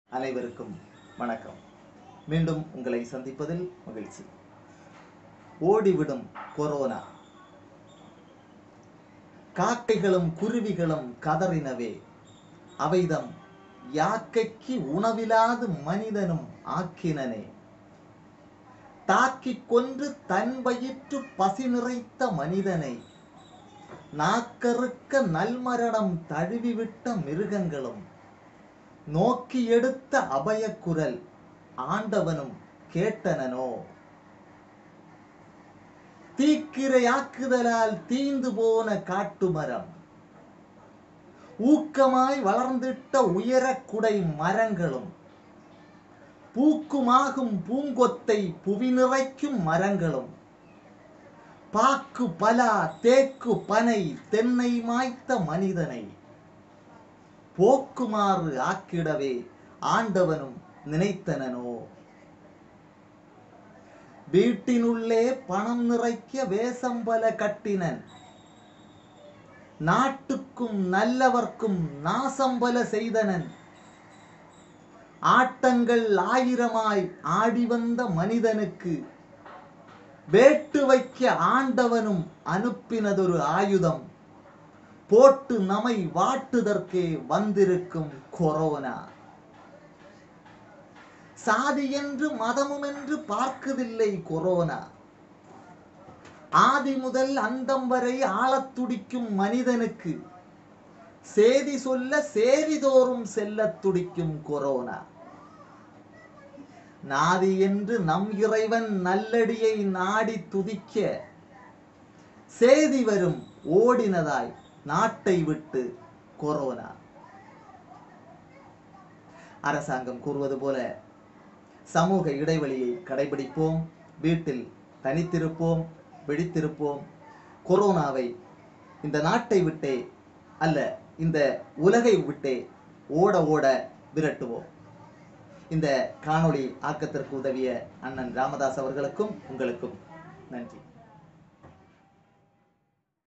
அனைவருக்கும் வணக்கம் மீண்டும் உங்களை சந்திப்பதில் மகிழ்ச்சி ஓடிவிடும் கொரோனா காக்கைகளும் குருவிகளும் கதறினவே அவைதம் யாக்கைக்கு உணவிலாது மனிதனும் ஆக்கினனே தாக்கிக் கொன்று தன் வயிற்று பசி நிறைத்த மனிதனை நாக்கறுக்க நல்மரணம் தழுவிவிட்ட மிருகங்களும் நோக்கி எடுத்த அபயக்குரல் ஆண்டவனும் கேட்டனனோ தீக்கிரையாக்குதலால் தீந்து போன காட்டுமரம் ஊக்கமாய் வளர்ந்திட்ட உயரக்குடை மரங்களும் பூக்குமாகும் பூங்கொத்தை புவி நிறைக்கும் மரங்களும் பாக்கு பலா தேக்கு பனை தென்னை மாய்த்த மனிதனை போக்குமாறு ஆக்கிடவே ஆண்டவனும் நினைத்தனனோ வீட்டினுள்ளே பணம் நிறைக்க வேசம்பல கட்டினன் நாட்டுக்கும் நல்லவர்க்கும் நாசம்பல செய்தனன் ஆட்டங்கள் ஆயிரமாய் ஆடி வந்த மனிதனுக்கு வேட்டு வைக்க ஆண்டவனும் அனுப்பினதொரு ஆயுதம் போட்டு நம்மை வாட்டுதற்கே வந்திருக்கும் கொரோனா சாதி என்று மதமும் என்று பார்க்குதில்லை கொரோனா ஆதி முதல் அந்தம் வரை ஆளத் துடிக்கும் மனிதனுக்கு சேதி சொல்ல சேரிதோறும் செல்லத் துடிக்கும் கொரோனா நாதி என்று நம் இறைவன் நல்லடியை நாடி துதிக்க சேதி வரும் ஓடினதாய் நாட்டை விட்டு கொரோனா அரசாங்கம் கூறுவது போல சமூக இடைவெளியை கடைபிடிப்போம் வீட்டில் தனித்திருப்போம் விழித்திருப்போம் கொரோனாவை இந்த நாட்டை விட்டே அல்ல இந்த உலகை விட்டே ஓட ஓட விரட்டுவோம் இந்த காணொளி ஆக்கத்திற்கு உதவிய அண்ணன் ராமதாஸ் அவர்களுக்கும் உங்களுக்கும் நன்றி